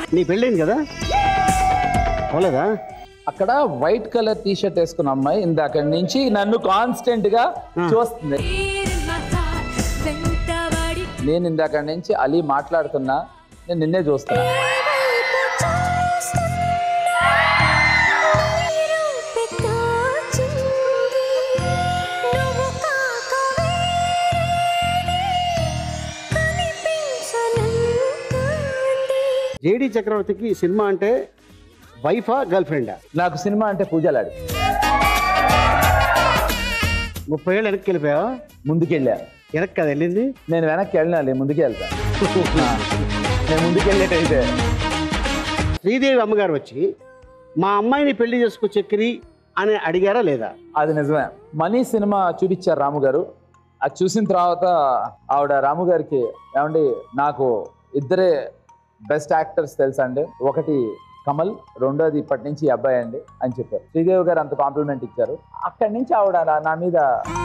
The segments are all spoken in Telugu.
నీ పెళ్ళైంది కదా పోలేదా అక్కడ వైట్ కలర్ టీ షర్ట్ వేసుకున్న అమ్మాయి ఇందాక నుంచి నన్ను కాన్స్టెంట్ గా చూస్తుంది వెంటబడి నేను ఇందాక నుంచి అలీ మాట్లాడుతున్నా నేను నిన్నే చూస్తున్నా జేడి చక్రవర్తికి సినిమా అంటే వైఫా గర్ల్ ఫ్రెండా నాకు సినిమా అంటే పూజలాడి ముప్పై ఏళ్ళు వెనక్కి వెళ్ళిపోయావా ముందుకెళ్ళా వెనక్కి కదా వెళ్ళింది నేను వెనక్కి వెళ్ళినాలి ముందుకు వెళ్తా ఆ, నేను ముందుకెళ్ళేటైతే శ్రీదేవి అమ్మగారు వచ్చి మా అమ్మాయిని పెళ్లి చేసుకో చక్రి అని అడిగారా లేదా అది నిజమే మనీ సినిమా చూపించారు రాము గారు అది చూసిన తర్వాత ఆవిడ రాము గారికి ఏమండి నాకు ఇద్దరే బెస్ట్ యాక్టర్స్ తెలుసా అండి ఒకటి కమల్ రెండోది ఇప్పటి నుంచి ఈ అబ్బాయి అండి అని చెప్పారు శ్రీదేవి గారు అంత కాంప్లిమెంట్ ఇచ్చారు అక్కడి నుంచి ఆవిడ నా- నా మీద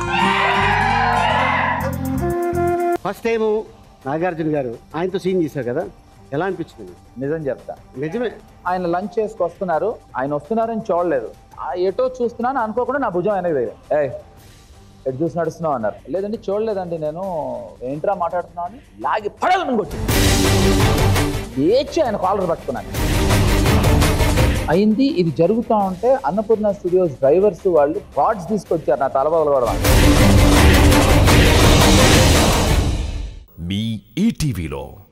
ఫస్ట్ టైము నాగార్జున గారు ఆయనతో సీన్ చేశారు కదా ఎలా అనిపించింది నిజం చెప్తా నిజమే ఆయన లంచ్ చేసుకు వస్తున్నారు ఆయన వస్తున్నారని చూడలేదు ఆ ఎటో చూస్తున్నాను అనుకోకుండా నా భుజం వెనక్కి దిగారు ఏ ఎటు చూసి నడుస్తున్నావు అన్నారు లేదండి చూడలేదండి నేను ఏంట్రా మాట్లాడుతున్నావు అని లాగి పడాలని కొట్టి లేచి ఆయన కాలర్ పట్టుకున్నాను అయింది ఇది జరుగుతూ ఉంటే అన్నపూర్ణ స్టూడియోస్ డ్రైవర్స్ వాళ్ళు కార్డ్స్ తీసుకొచ్చారు నా తలబగలు కూడా మీ ఈటీవీలో